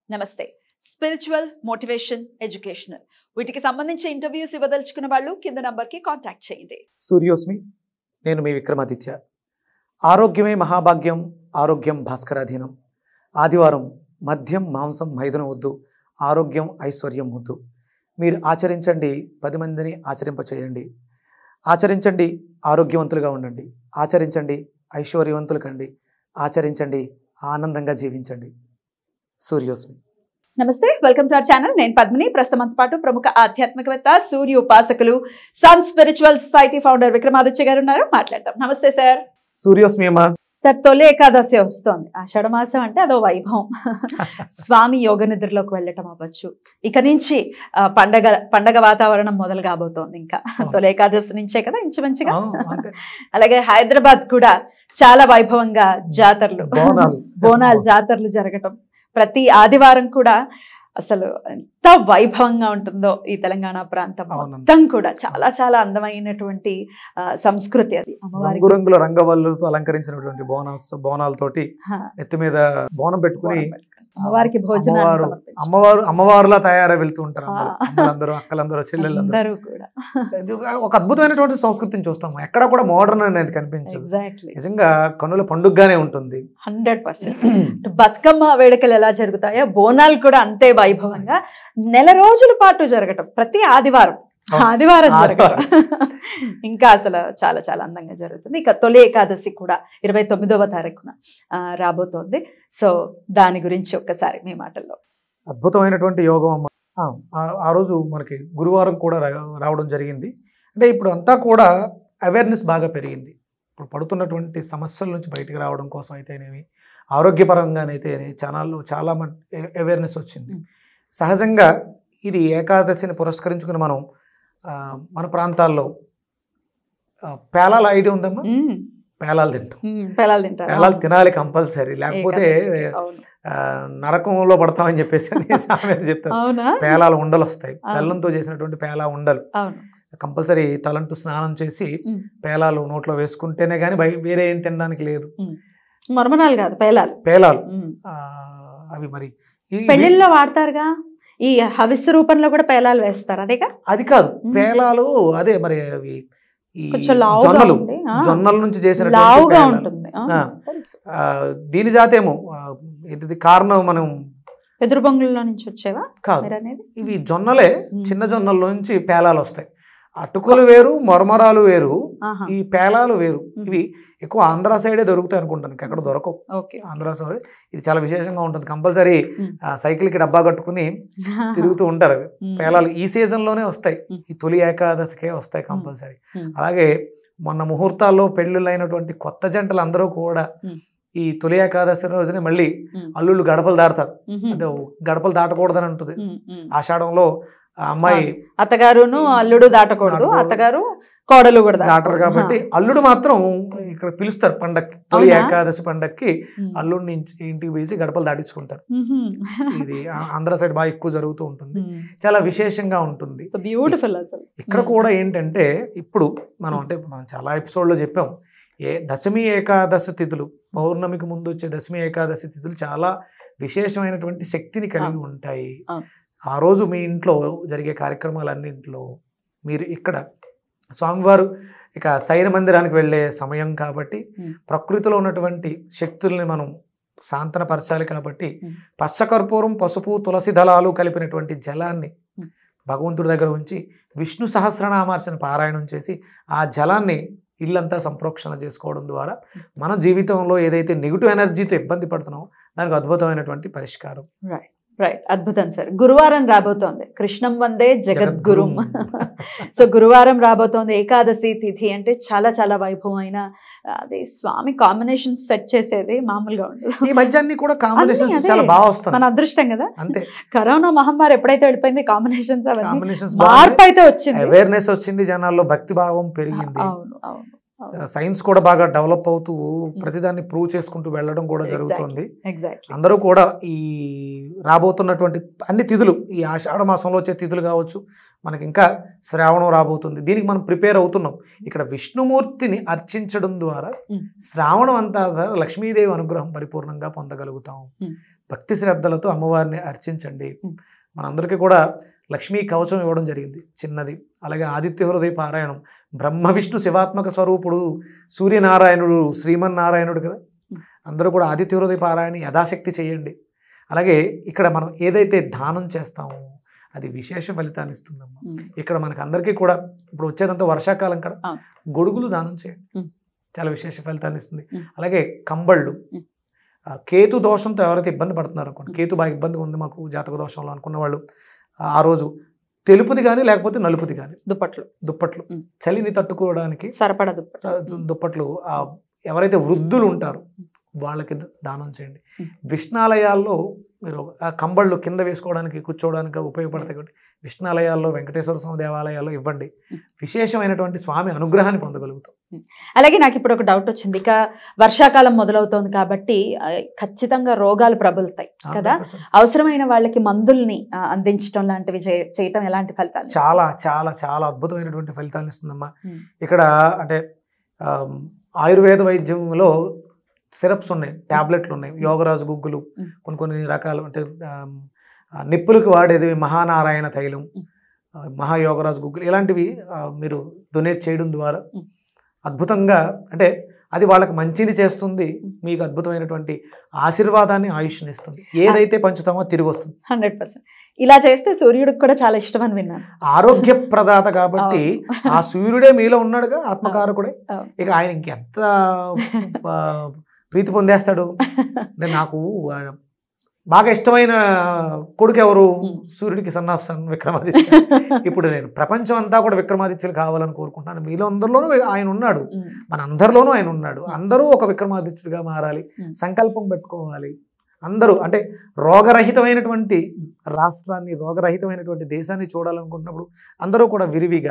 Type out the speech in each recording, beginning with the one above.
నమస్తే spiritual motivation educational వీటికి సంబంధించి ఇంటర్వ్యూస్ ఇవ్వదలుచుకున్న వాళ్ళు కింద నంబర్కి కాంటాక్ట్ చేయండి సూర్యోస్మి నేను మీ విక్రమాదిత్య ఆరోగ్యమే మహాభాగ్యం ఆరోగ్యం భాస్కరాధీనం ఆదివారం మద్యం మాంసం మైదనం వద్దు ఆరోగ్యం ఐశ్వర్యం వద్దు మీరు ఆచరించండి పది మందిని ఆచరింపచేయండి ఆచరించండి ఆరోగ్యవంతులుగా ఉండండి ఆచరించండి ఐశ్వర్యవంతులు కండి ఆచరించండి ఆనందంగా జీవించండి సూర్యోస్మి నమస్తే వెల్కమ్ టు అవర్ ఛానల్ నేను పద్మిని ప్రస్తుతంతో పాటు ప్రముఖ ఆధ్యాత్మికవేత్త సూర్య ఉపాసకులు sun spiritual society founder Vikramaditya garu ఉన్నారు మాట్లాడతాం నమస్తే సార్ సూర్యోస్మి అమ్మా సార్ తొలి ఏకాదశి వస్తోంది ఆషాఢ మాసం అంటే అదో వైభవం స్వామి యోగ నిద్రలోకి వెళ్ళటం అవ్వచ్చు ఇక నుంచి ఆ, పండగ పండగ వాతావరణం మొదలు కాబోతోంది ఇంకా తొలి ఏకాదశి నుంచే కదా ఇంచుమించుగా ఆ, అంతే అలాగే హైదరాబాద్ కూడా చాలా వైభవంగా జాతరలు బోనాలు బోనాలు జాతరలు జరగటం ప్రతి ఆదివారం కూడా అసలు ఎంత వైభవంగా ఉంటుందో ఈ తెలంగాణ ప్రాంతం అవునండి. మొత్తం కూడా చాలా చాలా అందమైనటువంటి ఆ, సంస్కృతి అది అమ్మవారికి రంగురంగుల రంగవల్లులతో అలంకరించినటువంటి బోనాస్ బోనాలతోటి హా, నెత్తి మీద బోనం పెట్టుకుని బోనం పెట్టుకొని అమ్మవారికి భోజనాన్ని అమ్మవారు సమర్పించడం. అమ్మవారు అమ్మవారులా తయారై వెళ్తూ ఉంటారు అందరూ. ఆ. అమ్మలందరూ అక్కలందరూ చెల్లెళ్ళందరూ అందరూ కూడా ఒక అద్భుతమైనటువంటి సంస్కృతిని చూస్తాం ఎక్కడ కూడా మోడర్న్ అనేది కనిపించదు ఎగ్జాక్ట్లీ నిజంగా కన్నుల పండుగగానే ఉంటుంది హండ్రెడ్ పర్సెంట్ బతుకమ్మ వేడుకలు ఎలా జరుగుతాయో బోనాలు కూడా అంతే వైభవంగా నెల రోజుల పాటు జరగటం ప్రతి ఆదివారం అవును. ఆదివారం జరగటం ఆదివారం. ఇంకా అసలు చాలా చాలా అందంగా జరుగుతుంది ఇక తొలి ఏకాదశి కూడా ఇరవై తొమ్మిదవ తారీఖున ఆ, రాబోతోంది సో దాని గురించి ఒక్కసారి మీ మాటల్లో అద్భుతమైనటువంటి యోగం అమ్మ ఆ, ఆ- ఆ రోజు మనకి గురువారం కూడా రా- రావడం జరిగింది అంటే ఇప్పుడు అంతా కూడా అవేర్నెస్ బాగా పెరిగింది ఇప్పుడు పడుతున్నటువంటి సమస్యల నుంచి బయటికి రావడం కోసం అయితేనేమి ఆరోగ్యపరంగానైతే ఛానల్లో చాలా అవేర్నెస్ వచ్చింది Mm. సహజంగా ఇది ఏకాదశిని పురస్కరించుకుని మనం ఆ, మన ప్రాంతాల్లో ఆ, పేలాల ఐడియా ఉందమ్మా మ్మ్. పేలాలు తింటాం మ్మ్. పిల్లలు తింటారు పేలాలు తినాలి కంపల్సరీ లేకపోతే ఏకాదశి. అవును. ఆ, నరకంలో పడతామని చెప్పేసి అని సామెత చెప్తారు అవునా పేలాల ఉండలు వస్తాయి అవును. బెల్లంతో చేసినటువంటి పేలా ఉండలు అవును కంపల్సరీ తలంటూ స్నానం చేసి మ్మ్. పేలాలు నోట్లో వేసుకుంటేనే కానీ బయ వేరే ఏం తినడానికి లేదు మర్మనాలు కాదు పేలాలు పేలాలు మ్మ్. ఆ, అవి మరి ఈ- పెళ్లిళ్ళలో వాడతారుగా ఈ హవిస్సు రూపంలో కూడా పేలాలు వేస్తారు అదేగా అది కాదు మ్మ్. పేలాలు అదే మరి అవి ఈ కొంచెం లావుగా జొన్నలు ఉంది. ఆ. జొన్నల నుంచి చేసినటువంటి లావుగా పేలాలు. ఉంటుంది ఆ, ఆ. తెలుసు. ఆ, దీని జాతేమో ఆ, ఏంటిది కారణం మనం ఎదురు బొంగుల్లో నుంచి వచ్చేవా కాదు మీరు అనేది ఇవి జొన్నలే మ్మ్. చిన్న జొన్నల్లోంచి పేలాలు వస్తాయి అటుకులు వేరు మరమరాలు వేరు ఆహా. ఈ పేలాలు వేరు మ్మ్. ఇవి ఎక్కువ ఆంధ్ర సైడే దొరుకుతాయి అనుకుంటాను ఎక్కడ దొరకవు ఓకే ఆంధ్ర సైడ్ ఇది చాలా విశేషంగా ఉంటుంది కంపల్సరీ మ్మ్. సైకిల్కి డబ్బా కట్టుకుని తిరుగుతూ ఉంటారు అవి మ్మ్. పేలాలు ఈ సీజన్లోనే వస్తాయి మ్మ్. ఈ తొలి ఏకాదశికే వస్తాయి కంపల్సరీ మ్మ్. అలాగే మొన్న ముహూర్తాల్లో పెళ్ళిళ్ళైనటువంటి కొత్త జంటలు అందరూ కూడా మ్మ్. ఈ తొలి ఏకాదశి రోజునే మళ్ళీ మ్మ్. అల్లుళ్ళు గడపలు దాడతారు మ్మ్. అంటే గడపలు దాటకూడదని ఉంటుంది మ్మ్. మ్మ్. ఆషాఢంలో ఆ అమ్మాయి అత్తగారును అల్లుడు దాటకూడదు దాటకూడదు. అత్తగారు కోడలు కూడా దాటరు దాటకూడదు. కాబట్టి అల్లుడు మాత్రం ఇక్కడ పిలుస్తారు పండక్కి తొలి అవునా? ఏకాదశి పండక్కి మ్మ్. అల్లుడిని ఇంటి- ఇంటికి పిలిచి గడపలు దాటించుకుంటారు మ్మ్. ఇది ఆ- ఆంధ్ర సైడ్ బాగా ఎక్కువ జరుగుతూ ఉంటుంది మ్మ్. చాలా విశేషంగా ఉంటుంది సో బ్యూటిఫుల్ అసలు ఇక్కడ మ్మ్. కూడా ఏంటంటే ఇప్పుడు మనం అంటే మనం చాలా ఎపిసోడ్లో చెప్పాం ఏ దశమి ఏకాదశి తిథులు పౌర్ణమికి ముందు వచ్చే దశమి ఏకాదశి తిథులు చాలా విశేషమైనటువంటి శక్తిని కలిగి ఉంటాయి అవును. ఆ రోజు మీ ఇంట్లో జరిగే కార్యక్రమాలన్నింటిలో మీరు ఇక్కడ స్వామివారు ఇక శయన మందిరానికి వెళ్ళే సమయం కాబట్టి మ్మ్. ప్రకృతిలో ఉన్నటువంటి శక్తుల్ని మనం సాంతనపరచాలి కాబట్టి మ్మ్. పచ్చకర్పూరం పసుపు తులసి దళాలు కలిపినటువంటి జలాన్ని మ్మ్. భగవంతుడి దగ్గర ఉంచి విష్ణు సహస్రనామార్చన పారాయణం చేసి ఆ జలాన్ని ఇల్లంతా సంప్రోక్షణ చేసుకోవడం ద్వారా మన జీవితంలో ఏదైతే నెగిటివ్ ఎనర్జీతో ఇబ్బంది పడుతున్నామో దానికి అద్భుతమైనటువంటి పరిష్కారం రైట్ రైట్ అద్భుతం సార్ గురువారం రాబోతోంది కృష్ణం వందే జగద్గురుం సో గురువారం రాబోతోంది ఏకాదశి తిథి అంటే చాలా చాలా వైభవమైన అది స్వామి కాంబినేషన్ సెట్ చేసేది మామూలుగా ఉండదు ఈ మధ్య అన్ని కూడా కాంబినేషన్స్ అదే. చాలా బాగా మన వస్తున్నాయి అదృష్టం కదా అంతే కరోనా మహమ్మారి ఎప్పుడైతే వెళ్ళిపోయింది కాంబినేషన్స్ అవన్నీ కాంబినేషన్స్ మార్పు అయితే వచ్చింది అవేర్నెస్ వచ్చింది జనాల్లో భక్తి భావం పెరిగింది అవును అవును అవును సైన్స్ కూడా బాగా డెవలప్ అవుతూ ప్రతిదాన్ని ప్రూవ్ చేసుకుంటూ వెళ్ళడం కూడా Exactly. జరుగుతుంది ఎగ్జాక్ట్లీ అందరూ కూడా ఈ రాబోతున్నటువంటి అన్ని తిథులు ఈ ఆషాఢ మాసంలో వచ్చే తిథులు కావచ్చు మనకి ఇంకా శ్రావణం రాబోతుంది దీనికి మనం ప్రిపేర్ అవుతున్నాం ఇక్కడ విష్ణుమూర్తిని అర్చించడం ద్వారా Mm. శ్రావణం అంతా ద్వారా లక్ష్మీదేవి అనుగ్రహం పరిపూర్ణంగా పొందగలుగుతాం Mm. భక్తి శ్రద్ధలతో అమ్మవారిని అర్చించండి Mm. మనందరికీ కూడా లక్ష్మీ కవచం ఇవ్వడం జరిగింది చిన్నది అలాగే ఆదిత్య హృదయ పారాయణం బ్రహ్మ విష్ణు శివాత్మక స్వరూపుడు సూర్యనారాయణుడు శ్రీమన్నారాయణుడు కదా Mm. అందరూ కూడా ఆదిత్య హృదయ పారాయణ యథాశక్తి చేయండి అలాగే ఇక్కడ మనం ఏదైతే దానం చేస్తామో అది విశేష ఫలితాన్ని ఇస్తుందమ్మా ఉమ్, ఇక్కడ మనకు అందరికీ కూడా ఇప్పుడు వచ్చేదంతా వర్షాకాలం కదా అవును. గొడుగులు దానం చేయండి ఉమ్. చాలా విశేష ఫలితాన్ని ఇస్తుంది ఉమ్. అలాగే కంబళ్ళు ఉమ్. ఆ, కేతు దోషంతో ఎవరైతే ఇబ్బంది పడుతున్నారో అనుకోండి కేతు బాగా ఇబ్బందిగా ఉంది మాకు జాతక దోషంలో అనుకున్న వాళ్ళు ఆ- ఆ రోజు తెలుపుది కానీ లేకపోతే నలుపుది కానీ దుప్పట్లు దుప్పట్లు ఉమ్. చలిని తట్టుకోవడానికి సరపడ ఆ, దుప్పట్లు దుప్పట్లు ఆ, ఎవరైతే వృద్ధులు ఉంటారో వాళ్ళకి ద- దానం చేయండి ఉమ్. విష్ణాలయాల్లో మీరు ఆ కంబళ్ళు కింద వేసుకోవడానికి కూర్చోవడానికి ఉపయోగపడతాయి కాబట్టి విష్ణాలయాల్లో వెంకటేశ్వర స్వామి దేవాలయాల్లో ఇవ్వండి ఉమ్. విశేషమైనటువంటి స్వామి అనుగ్రహాన్ని పొందగలుగుతాం అలాగే నాకు ఇప్పుడు ఒక డౌట్ వచ్చింది ఇక వర్షాకాలం మొదలవుతోంది కాబట్టి ఆ, ఖచ్చితంగా రోగాలు ప్రబలుతాయి కదా 100%. అవసరమైన వాళ్ళకి మందుల్ని ఆ, అందించడం లాంటివి చే- చేయటం ఎలాంటి ఫలితాలు ఇస్తుంది? చాలా చాలా చాలా అద్భుతమైనటువంటి ఫలితాలు ఇస్తుందమ్మా ఉమ్. ఇక్కడ అంటే ఆమ్, ఆయుర్వేద వైద్యంలో సిరప్స్ ఉన్నాయి టాబ్లెట్లు ఉన్నాయి యోగరాజు గుగ్గులు ఉమ్. కొన్ని కొన్ని రకాలు అంటే ఆమ్, ఆ, నిప్పులకు వాడేది మహానారాయణ తైలం ఉమ్. ఆ, మహాయోగరాజు గుగ్గులు ఇలాంటివి ఆ, మీరు డొనేట్ చేయడం ద్వారా ఉమ్. అద్భుతంగా అంటే అది వాళ్ళకి మంచిని చేస్తుంది ఉమ్. మీకు అద్భుతమైనటువంటి ఆశీర్వాదాన్ని ఆయుష్ని ఇస్తుంది ఏదైతే పంచుతామో తిరిగి వస్తుంది హండ్రెడ్ పర్సెంట్ ఇలా చేస్తే సూర్యుడికి కూడా చాలా ఇష్టం అని విన్నాను ఆరోగ్య ప్రదాత కాబట్టి ఆ సూర్యుడే మీలో ఉన్నాడుగా ఆత్మకారకుడే అవును. ఇక ఆయన ఇంకెంత ఆ, ప్రీతి పొందేస్తాడు అంటే నాకు ఆ, బాగా ఇష్టమైన కొడుకు ఎవరు Hmm. సూర్యుడికి సన్ ఆఫ్ సన్ విక్రమాదిత్య ఇప్పుడు నేను ప్రపంచం అంతా కూడా విక్రమాదిత్యులు కావాలని కోరుకుంటున్నాను మీలో అందరిలోనూ ఆయన ఉన్నాడు ఉమ్, మన అందరిలోనూ ఆయన ఉన్నాడు అందరూ ఒక విక్రమాదిత్యుడిగా మారాలి Hmm. సంకల్పం పెట్టుకోవాలి అందరూ అంటే రోగరహితమైనటువంటి రాష్ట్రాన్ని రోగరహితమైనటువంటి దేశాన్ని చూడాలనుకుంటున్నప్పుడు అందరూ కూడా విరివిగా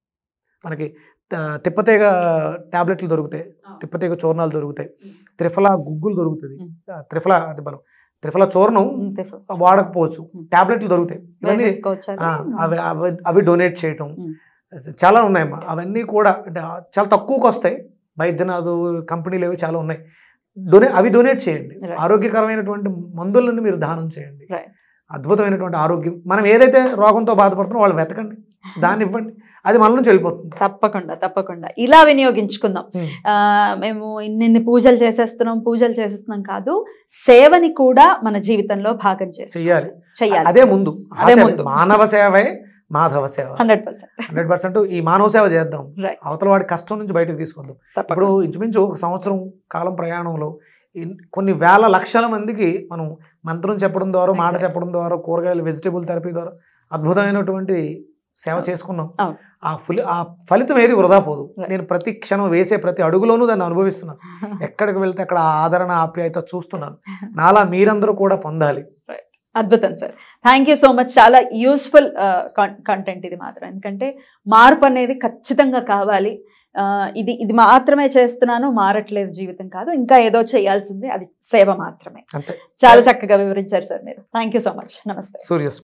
మనకి త- తిప్పతీగ టాబ్లెట్లు దొరుకుతాయి తిప్పతీగ చూర్ణాలు దొరుకుతాయి త్రిఫల గుగ్గులు దొరుకుతుంది Hmm. ఆ, త్రిఫల అంటే మనం త్రిఫల చూర్ణం ఉమ్, తెఫు. వాడకపోవచ్చు Hmm. టాబ్లెట్లు దొరుకుతాయి ఇవన్నీ వేసేసుకోవచ్చా అది? ఆ, అవి అవి అవి డొనేట్ చేయటం Hmm. చాలా ఉన్నాయమ్మా అవన్నీ కూడా అంటే ఆ చాలా తక్కువకి వస్తాయి వైద్యనాథ్ కంపెనీలు ఏవి చాలా ఉన్నాయి డొనే అవి డొనేట్ చేయండి Right. ఆరోగ్యకరమైనటువంటి మందులను మీరు దానం చేయండి Right. అద్భుతమైనటువంటి ఆరోగ్యం మనం ఏదైతే రోగంతో బాధపడుతున్నామో వాళ్ళు వెతకండి దాన్ని ఇవ్వండి అది మన నుంచి వెళ్ళిపోతుంది తప్పకుండా తప్పకుండా ఇలా వినియోగించుకుందాం Hmm. ఆ, మేము ఇన్నిన్ని పూజలు చేసేస్తున్నాం పూజలు చేసేస్తున్నాం కాదు సేవని కూడా మన జీవితంలో భాగం చేసి చెయ్యాలి చెయ్యాలి అదే ముందు ఆ అదే సేవ. ముందు. మానవ సేవే మాధవ సేవ హండ్రెడ్ పర్సెంట్ హండ్రెడ్ పర్సెంట్ ఈ మానవ సేవ చేద్దాం Right. అవతల వాడి కష్టం నుంచి బయటకు తీసుకొద్దాం ఇప్పుడు తప్పకుండా ఇంచుమించు ఒక సంవత్సరం కాలం ప్రయాణంలో ఇన్- కొన్ని వేల లక్షల మందికి మనం మంత్రం చెప్పడం ద్వారా మాట Exactly. చెప్పడం ద్వారా కూరగాయలు వెజిటేబుల్ థెరపీ ద్వారా అద్భుతమైనటువంటి సేవ చేసుకున్నాం అవును. ఆ ఫలి ఆ ఫలితం ఏది వృధా పోదు Right. నేను ప్రతి క్షణం వేసే ప్రతి అడుగులోనూ దాన్ని అనుభవిస్తున్నాను ఎక్కడికి వెళ్తే అక్కడ ఆ ఆదరణ ఆప్యాయత చూస్తున్నాను నాలా మీరందరూ కూడా పొందాలి అద్భుతం sir thank you so much చాలా యూస్ఫుల్ కంటెంట్ ఇది మాత్రం ఎందుకంటే మార్పు అనేది ఖచ్చితంగా కావాలి ఆ, ఇది ఇది మాత్రమే చేస్తున్నాను మారట్లేదు జీవితం కాదు ఇంకా ఏదో చేయాల్సింది అది సేవ మాత్రమే అంతే చాలా చక్కగా వివరించారు సార్ మీరు థ్యాంక్ యూ సో మచ్ నమస్తే సూర్యస్